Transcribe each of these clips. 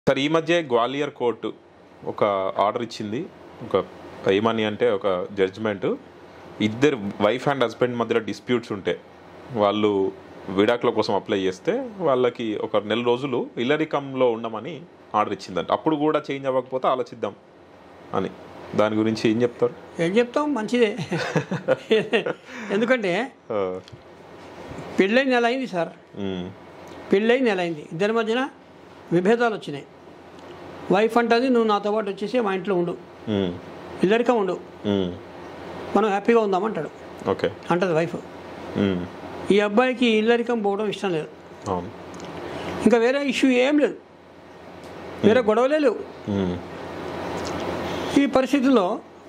Sir ఈ మధ్య Gwalior court ఒక ఆర్డర్ ఇచ్చింది ఒక ఏమని అంటే ఒక జడ్జ్మెంట్ ఇద్దరు వైఫ్ అండ్ హస్బెండ్ మధ్యలో డిస్ప్యూట్స్ ఉంటే వాళ్ళు విడాకుల కోసం అప్లై చేస్తే వాళ్ళకి ఒక నెల రోజులు ఇల్లరికంలో ఉండమని ఆర్డర్ ఇచ్చిందంట అప్పుడు కూడా చేంజ్ అవ్వకపోతే ఆలోచిద్దాం అని దాని గురించి ఏం చెప్తారు ఏం చెప్తాం మంచిదే ఎందుకంటే ఆ, పెళ్ళై నెల అయింది సార్ ఉమ్, పెళ్ళై నెల అయింది ఇద్దరి మధ్యన విభేదాలు వచ్చినాయి వైఫ్ అంటది నువ్వు నాతో పాటు వచ్చేసి మా ఇంట్లో ఉండు ఉమ్, ఇల్లరికం ఉండు ఉమ్, మనం హ్యాపీగా ఉందామంటాడు ఓకే అంటది వైఫ్ ఉమ్, ఈ అబ్బాయికి ఇల్లరికం పోవడం ఇష్టం లేదు అవును ఇంకా వేరే ఇష్యూ ఏం లేదు వేరే గొడవలే లేవు ఉమ్, ఈ పరిస్థితుల్లో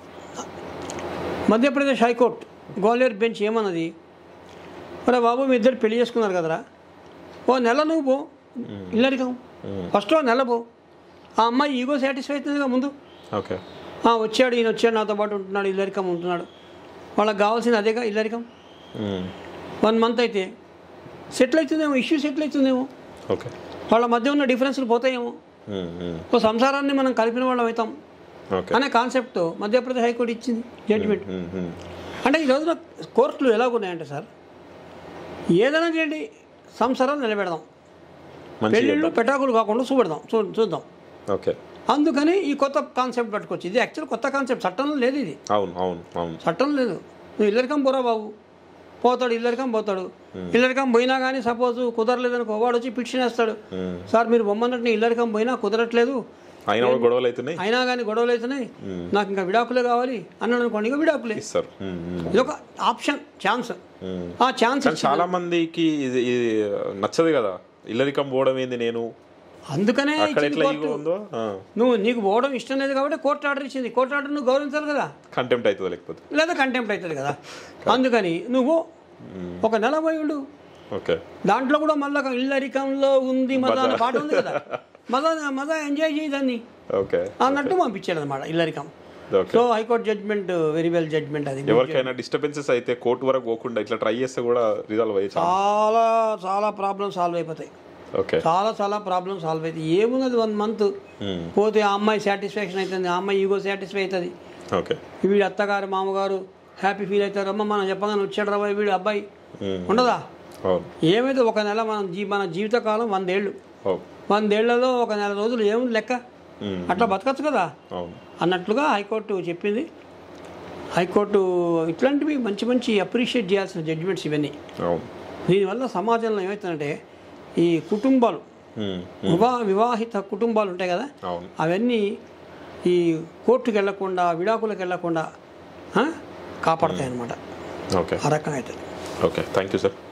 మధ్యప్రదేశ్ హైకోర్టు గ్వాలియర్ బెంచ్ ఏమన్నది మరి బాబు మీ ఇద్దరు పెళ్లి చేసుకున్నారు కదరా ఓ నెల నువ్వు పో ఇల్లరికం ఫస్ట్ ఓ నెల పో ఆ అమ్మాయి ఈగో సాటిస్ఫై అవుతుందిగా ముందు ఓకే ఆ, వచ్చాడు ఈయన వచ్చాడు నాతో పాటు ఉంటున్నాడు ఇల్లరికం ఉంటున్నాడు వాళ్ళకి కావాల్సింది అదేగా ఇల్లరికం ఉమ్, వన్ మంత్ అయితే సెటిల్ అవుతుందేమో ఇష్యూ సెటిల్ అవుతుందేమో ఓకే వాళ్ళ మధ్య ఉన్న డిఫరెన్స్లు పోతాయేమో ఉమ్, ఉమ్, ఓ సంసారాన్ని మనం కలిపిన వాళ్ళం అవుతాం ఓకే అనే కాన్సెప్ట్తో మధ్యప్రదేశ్ హైకోర్టు ఇచ్చింది జడ్జిమెంట్ ఉమ్, ఉమ్, అంటే ఈ రోజున కోర్టులు ఎలాగున్నాయంటే సార్ ఏదైనా చేయండి సంసారాలు నిలబెడదాం మంచిగా పెళ్ళిళ్ళు పెటాకులు కాకుండా చూపెడదాం చూ చూద్దాం ఓకే అందుకని ఈ కొత్త కాన్సెప్ట్ పట్టుకొచ్చి ఇది యాక్చువల్ కొత్త కాన్సెప్ట్ చట్టంలో లేదు ఇది అవును అవును అవును చట్టం లేదు నువ్వు ఇల్లరికం పోరా బాబు పోతాడు ఇల్లరికం పోతాడు ఇల్లరికం పోయినా కానీ సపోజ్ కుదరలేదనుకో వాడు వచ్చి పిటిషన్ వేస్తాడు ఉమ్. సార్ మీరు బొమ్మన్నట్టు ఇల్లరికం పోయినా కుదరట్లేదు అయినా కూడా గొడవలు అవుతున్నాయి అయినా కానీ గొడవలు అవుతున్నాయి నాకు ఇంకా విడాకులే కావాలి అన్నాడు అనుకోండి ఇంకా విడాకులే ఇస్తారు ఉమ్, ఉమ్, ఇది ఒక ఆప్షన్ ఛాన్స్ ఉమ్. ఆ ఛాన్స్ కానీ చాలా మందికి ఇది ఇది నచ్చదు కదా ఇల్లరికం పోవడం ఏంది నేను అందుకనే అక్కడ ఇచ్చింది ఎట్లా కోర్టు. ఈగో ఉందో నువ్వు నీకు పోవడం ఇష్టం లేదు కాబట్టి కోర్టు ఆర్డర్ ఇచ్చింది కోర్టు ఆర్డర్ నువ్వు గౌరవించాలి కదా కంటెంప్ట్ అవుతుంది లేకపోతే లేదా కంటెంప్ట్ అవుతుంది కదా అందుకని నువ్వు ఒక నెల పోయి ఉండు ఓకే దాంట్లో కూడా మళ్ళీ ఇల్లరికంలో ఉంది మజా అనే పాట ఉంది కదా మజా మజా ఎంజాయ్ చేయదాన్ని ఓకే అన్నట్టు పంపించాడు అనమాట ఇల్లరికం okay so high court judgment very well judgment అది ఎవరికైనా డిస్టర్బెన్సెస్ అయితే కోర్టు వరకు పోకుండా ఇట్లా ట్రై చేస్తే కూడా రిజాల్వ్ అయ్యే ఛాన్స్ చాలా చాలా ప్రాబ్లమ్ సాల్వ్ అయిపోతాయి ఓకే చాలా చాలా ప్రాబ్లమ్ సాల్వ్ అవుతాయి ఏమున్నది వన్ మంత్ ఉమ్, పోతే ఆ అమ్మాయి సాటిస్ఫాక్షన్ అవుతుంది ఆ అమ్మాయి ఈగో సాటిస్ఫై అవుతుంది ఓకే వీడి అత్తగారు మామగారు హ్యాపీ ఫీల్ అవుతారు అమ్మ మనం చెప్పగానే వచ్చాడు రా వీడు అబ్బాయి ఉమ్, ఉండదా అవును ఏమైతే ఒక నెల మనం జీ మన జీవితకాలం వందేళ్ళు అవును వందేళ్లలో ఒక నెల రోజులు ఏముంది లెక్క ఉమ్, అట్లా బతకచ్చు కదా అవును అన్నట్లుగా హైకోర్టు చెప్పింది హైకోర్టు ఇట్లాంటివి మంచి మంచి అప్రిషియేట్ చేయాల్సిన జడ్జిమెంట్స్ ఇవన్నీ అవును దీనివల్ల సమాజంలో ఏమవుతుందంటే ఈ కుటుంబాలు ఉమ్, వివాహ వివాహిత కుటుంబాలు ఉంటాయి కదా అవును అవన్నీ ఈ కోర్టుకు వెళ్లకుండా విడాకులకు వెళ్లకుండా కాపాడతాయి అన్నమాట ఓకే ఆ రకంగా అవుతుంది ఓకే థ్యాంక్ యూ సార్